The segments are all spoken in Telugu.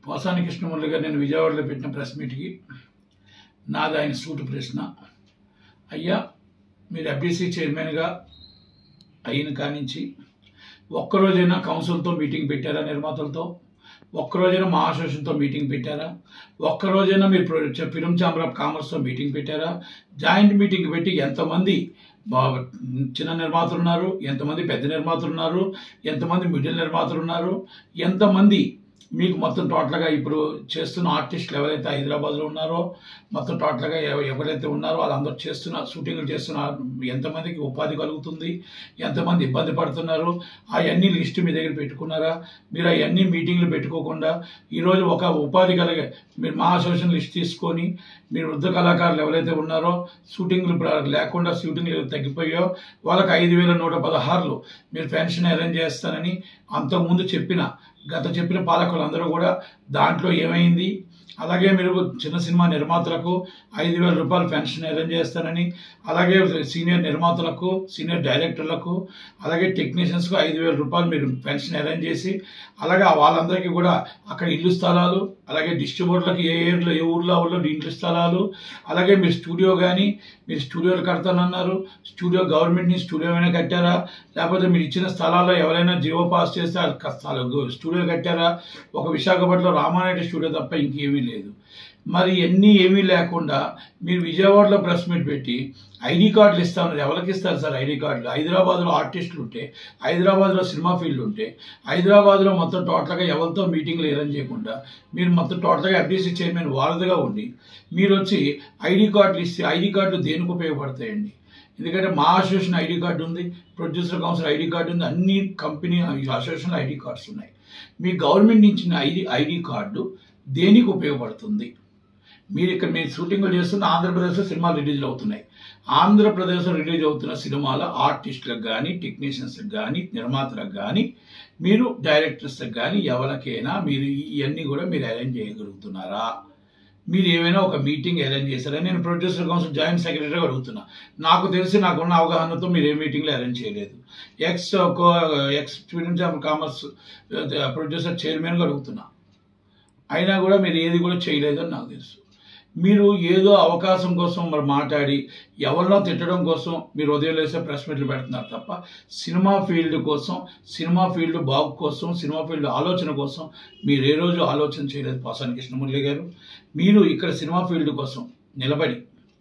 పోసాని కృష్ణమురళి గారు నేను విజయవాడలో పెట్టిన ప్రెస్ మీట్కి నాది ఆయన సూటు ప్రశ్న అయ్యా మీరు ఎఫ్డీసీ చైర్మన్గా అయిన కానించి ఒక్కరోజైనా కౌన్సిల్తో మీటింగ్ పెట్టారా నిర్మాతలతో ఒక్కరోజైనా మహాశోషంతో మీటింగ్ పెట్టారా ఒక్కరోజైనా మీరు ప్రొ- ఫిలిం ఛాంబర్ ఆఫ్ కామర్స్తో మీటింగ్ పెట్టారా జాయింట్ మీటింగ్ పెట్టి ఎంతమంది బా- చిన్న నిర్మాతలు ఉన్నారు ఎంతమంది పెద్ద నిర్మాతలు ఉన్నారు ఎంతమంది మిడిల్ నిర్మాతలు ఉన్నారు ఎంతమంది మీకు మొత్తం టోటల్గా ఇప్పుడు చేస్తున్న ఆర్టిస్టులు ఎవరైతే హైదరాబాద్లో ఉన్నారో మొత్తం టోటల్గా ఎవ- ఎవరైతే ఉన్నారో వాళ్ళందరూ చేస్తున్న షూటింగ్లు చేస్తున్న ఎంతమందికి ఉపాధి కలుగుతుంది ఎంతమంది ఇబ్బంది పడుతున్నారు అవన్నీ లిస్టు మీ దగ్గర పెట్టుకున్నారా మీరు అవన్నీ మీటింగ్లు పెట్టుకోకుండా ఈరోజు ఒక ఉపాధి కలిగే మీరు మహాశోషణ లిస్ట్ తీసుకొని మీరు వృద్ధ కళాకారులు ఎవరైతే ఉన్నారో షూటింగ్లు ప్ర- లేకుండా షూటింగ్లు తగ్గిపోయాయో వాళ్ళకి ఐదు వేల నూట పదహారులు మీరు పెన్షన్ అరేంజ్ చేస్తానని అంతకుముందు చెప్పిన గత చెప్పిన పాలకులు అందరూ కూడా దాంట్లో ఏమైంది అలాగే మీరు చిన్న సినిమా నిర్మాతలకు ఐదు వేల రూపాయలు పెన్షన్ అరేంజ్ చేస్తానని అలాగే సీనియర్ నిర్మాతలకు సీనియర్ డైరెక్టర్లకు అలాగే టెక్నీషియన్స్కు ఐదు వేల రూపాయలు మీరు పెన్షన్ అరేంజ్ చేసి అలాగే వాళ్ళందరికీ కూడా అక్కడ ఇల్లు స్థలాలు అలాగే డిస్ట్రిబ్యూటర్లకు ఏ ఏరియాలో ఏ ఊర్లో ఊళ్ళో ఇంటి స్థలాలు అలాగే మీరు స్టూడియో కానీ మీరు స్టూడియోలు కడతానన్నారు స్టూడియో గవర్నమెంట్ నుంచి స్టూడియో అయినా కట్టారా లేకపోతే మీరు ఇచ్చిన స్థలాల్లో ఎవరైనా జియో పాస్ చేస్తే ఆ క- స్థల- గు- స్టూడియో కట్టారా ఒక విశాఖపట్నంలో రామానాయుడు స్టూడియో తప్ప ఇంకేమీ లేదు మరి ఎన్ని ఏమీ లేకుండా మీరు విజయవాడలో ప్రెస్ మీట్ పెట్టి ఐడి కార్డులు ఇస్తామన్నారు ఎవరికి ఇస్తారు సార్ ఐడి కార్డులు హైదరాబాద్లో ఆర్టిస్టులు ఉంటే హైదరాబాద్లో సినిమా ఫీల్డ్ ఉంటే హైదరాబాద్లో మొత్తం టోటల్గా ఎవరితో మీటింగ్లు అరేంజ్ చేయకుండా మీరు మొత్తం టోటల్గా ఎఫ్డీసీ చైర్మన్ వారధిగా ఉండి మీరు వచ్చి ఐడి కార్డులు ఇస్తే ఐడి కార్డులు దేనికి ఉపయోగపడతాయండి ఎందుకంటే మా అసోసియేషన్ ఐడి కార్డు ఉంది ప్రొడ్యూసర్ కౌన్సిల్ ఐడి కార్డు ఉంది అన్ని కంపెనీ అసోసియేషన్ ఐడి కార్డ్స్ ఉన్నాయి మీ గవర్నమెంట్ ఇచ్చిన ఐడి ఐడి కార్డు దేనికి ఉపయోగపడుతుంది మీరు ఇక్కడ మీరు షూటింగ్లు చేస్తున్న ఆంధ్రప్రదేశ్లో సినిమాలు రిలీజ్ అవుతున్నాయి ఆంధ్రప్రదేశ్లో రిలీజ్ అవుతున్న సినిమాల ఆర్టిస్టులకు కానీ టెక్నీషియన్స్కి కానీ నిర్మాతలకు కానీ మీరు డైరెక్టర్స్కి కానీ ఎవరికైనా మీరు ఇవన్నీ కూడా మీరు అరేంజ్ చేయగలుగుతున్నారా మీరు ఏమైనా ఒక మీటింగ్ అరేంజ్ చేశారా నేను ప్రొడ్యూసర్ కౌన్సిల్ జాయింట్ సెక్రటరీగా అడుగుతున్నా నాకు తెలిసి నాకున్న అవగాహనతో మీరు ఏ మీటింగ్లో అరేంజ్ చేయలేదు ఎక్స్ ఒక ex film chamber commerce producer చైర్మన్గా అడుగుతున్నా అయినా కూడా మీరు ఏది కూడా చేయలేదని నాకు తెలుసు మీరు ఏదో అవకాశం కోసం మరి మాట్లాడి ఎవరినో తిట్టడం కోసం మీరు ఉదయం లేసే ప్రెస్ మీట్లు పెడుతున్నారు తప్ప సినిమా ఫీల్డ్ కోసం సినిమా ఫీల్డ్ బాగు కోసం సినిమా ఫీల్డ్ ఆలోచన కోసం మీరు ఏ రోజు ఆలోచన చేయలేదు పోసాని కృష్ణమురళి గారు మీరు ఇక్కడ సినిమా ఫీల్డ్ కోసం నిలబడి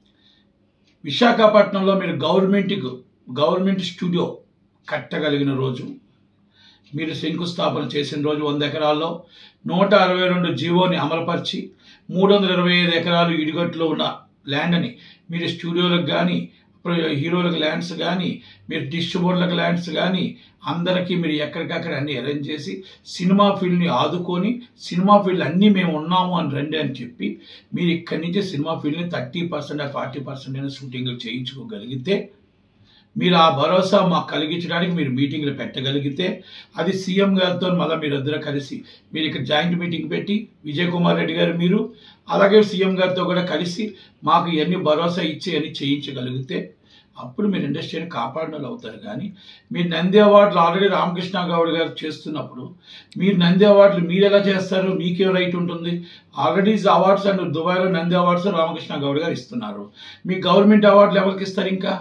విశాఖపట్నంలో మీరు గవర్నమెంట్కి గవర్నమెంట్ స్టూడియో కట్టగలిగిన రోజు మీరు శంకుస్థాపన చేసిన రోజు వంద ఎకరాల్లో నూట అరవై రెండు జీవోని అమలుపరిచి మూడు వందల ఇరవై ఐదు ఎకరాలు ఇడిగట్లో ఉన్న ల్యాండ్ని మీరు స్టూడియోలకు కానీ హీరోలకు ల్యాండ్స్ కానీ మీరు డిస్ట్రిబ్యూటర్లకు ల్యాండ్స్ కానీ అందరికీ మీరు ఎక్కడికక్కడ అన్ని అరేంజ్ చేసి సినిమా ఫీల్డ్ని ఆదుకొని సినిమా ఫీల్డ్ అన్నీ మేము ఉన్నాము అని రండి అని చెప్పి మీరు ఇక్కడి నుంచి సినిమా ఫీల్డ్ని థర్టీ పర్సెంట్ ఫార్టీ పర్సెంట్ అయినా షూటింగ్ చేయించుకోగలిగితే మీరు ఆ భరోసా మాకు కలిగించడానికి మీరు మీటింగ్లు పెట్టగలిగితే అది సీఎం గారితో మళ్ళీ మీరు ఇద్దరు కలిసి మీరు ఇక్కడ జాయింట్ మీటింగ్ పెట్టి విజయ్ కుమార్ రెడ్డి గారు మీరు అలాగే సీఎం గారితో కూడా కలిసి మాకు ఇవన్నీ భరోసా ఇచ్చి అని చేయించగలిగితే అప్పుడు మీరు ఇండస్ట్రీని కాపాడిన వాళ్ళు అవుతారు కానీ మీరు నంది అవార్డులు ఆల్రెడీ రామకృష్ణ గౌడ్ గారు చేస్తున్నప్పుడు మీరు నంది అవార్డులు మీరు ఎలా చేస్తారు మీకేం రైట్ ఉంటుంది ఆల్రెడీ అవార్డ్స్ అండ్ దుబాయ్లో నంది అవార్డ్స్ రామకృష్ణ గౌడ్ గారు ఇస్తున్నారు మీ గవర్నమెంట్ అవార్డులు ఎవరికి ఇస్తారు ఇంకా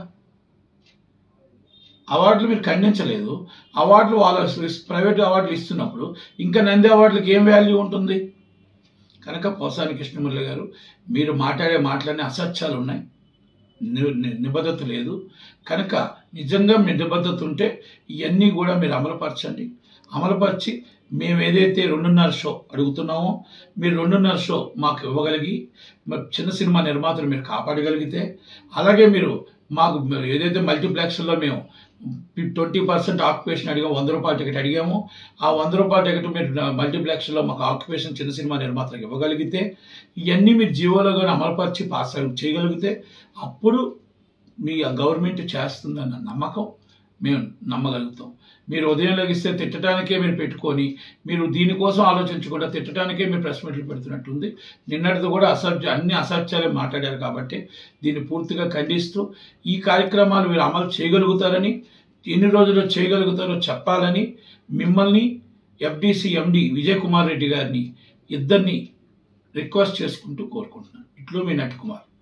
అవార్డులు మీరు ఖండించలేదు అవార్డులు వాళ్ళ ప్రైవేట్ అవార్డులు ఇస్తున్నప్పుడు ఇంకా నంది అవార్డులకు ఏం వాల్యూ ఉంటుంది కనుక పోసాని కృష్ణమురళి గారు మీరు మాట్లాడే మాటలన్నీ అసత్యాలు ఉన్నాయి ని- ని- నిబద్ధత లేదు కనుక నిజంగా మీ నిబద్ధత ఉంటే ఇవన్నీ కూడా మీరు అమలుపరచండి అమలుపరిచి మేము ఏదైతే రెండున్నర షో అడుగుతున్నామో మీరు రెండున్నర షో మాకు ఇవ్వగలిగి మరి చిన్న సినిమా నిర్మాతలు మీరు కాపాడగలిగితే అలాగే మీరు మాకు మీరు ఏదైతే మల్టీప్లెక్స్లో మేము ట్వంటీ పర్సెంట్ ఆక్యుపేషన్ అడిగాం వంద రూపాయల టికెట్ అడిగాము ఆ వంద రూపాయల టికెట్ మీరు మల్టీప్లెక్స్లో మాకు ఆక్యుపేషన్ చిన్న సినిమా నిర్మాతలకు ఇవ్వగలిగితే ఇవన్నీ మీరు జీవోలో కానీ అమలుపరిచి పాస్ చేయగలిగితే అప్పుడు మీ గవర్నమెంట్ చేస్తుందన్న నమ్మకం మేము నమ్మగలుగుతాం మీరు ఉదయం లగిస్తే తిట్టడానికే మీరు పెట్టుకొని మీరు దీనికోసం ఆలోచించకుండా తిట్టడానికే మీరు ప్రెస్ మీట్లు పెడుతున్నట్టుంది నిన్నటిది కూడా అసత్య అన్ని అసత్యాలే మాట్లాడారు కాబట్టి దీన్ని పూర్తిగా ఖండిస్తూ ఈ కార్యక్రమాలు మీరు అమలు చేయగలుగుతారని ఎన్ని రోజుల్లో చేయగలుగుతారో చెప్పాలని మిమ్మల్ని ఎఫ్డిసి ఎండి విజయ్ కుమార్ రెడ్డి గారిని ఇద్దరిని రిక్వెస్ట్ చేసుకుంటూ కోరుకుంటున్నాను ఇట్లో మీ నట్ కుమార్